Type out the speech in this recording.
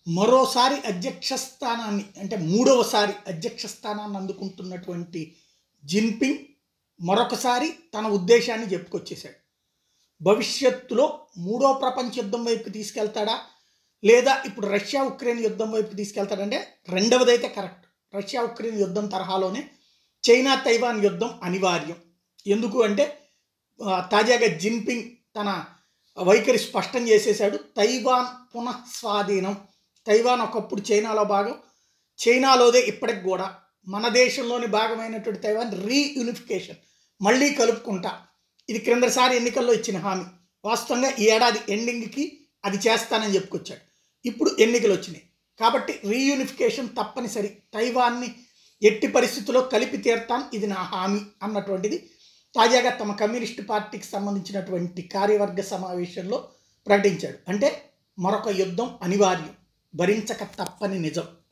మరోసారి అధ్యక్ష స్థానాన్ని అంటే మూడవసారి అధ్యక్ష స్థానాన్ని అందుకుంటున్నటువంటి జిన్పింగ్ మరొకసారి తన ఉద్దేశాన్ని చెప్పుకొచ్చేశాడు భవిష్యత్తులో మూడో ప్రపంచ యుద్ధం వైపు తీసుకెళ్తాడా లేదా ఇప్పుడు రష్యా ఉక్రెయిన్ యుద్ధం వైపు తీసుకెళ్తాడంటే రెండవదైతే కరెక్ట్ రష్యా ఉక్రెయిన్ యుద్ధం తరహాలోనే చైనా తైవాన్ యుద్ధం అనివార్యం ఎందుకు అంటే ఆ, తాజాగా జిన్పింగ్ తన వైఖరి స్పష్టం చేసేశాడు తైవాన్ పునః స్వాధీనం తైవాన్ ఒకప్పుడు చైనాలో భాగం చైనాలోదే ఇప్పటికి కూడా మన దేశంలోని భాగమైనటువంటి తైవాన్ రీయూనిఫికేషన్ మళ్ళీ కలుపుకుంటా ఇది క్రిందసారి ఎన్నికల్లో ఇచ్చిన హామీ వాస్తవంగా ఈ ఏడాది ఎండింగ్కి అది చేస్తానని చెప్పుకొచ్చాడు ఇప్పుడు ఎన్నికలు వచ్చినాయి కాబట్టి రీయూనిఫికేషన్ తప్పనిసరి తైవాన్ని ఎట్టి పరిస్థితుల్లో కలిపి తీర్తాను ఇది నా హామీ అన్నటువంటిది తాజాగా తమ కమ్యూనిస్ట్ పార్టీకి సంబంధించినటువంటి కార్యవర్గ సమావేశంలో ప్రకటించాడు అంటే మరొక యుద్ధం అనివార్యం భరించక తప్పని నిజం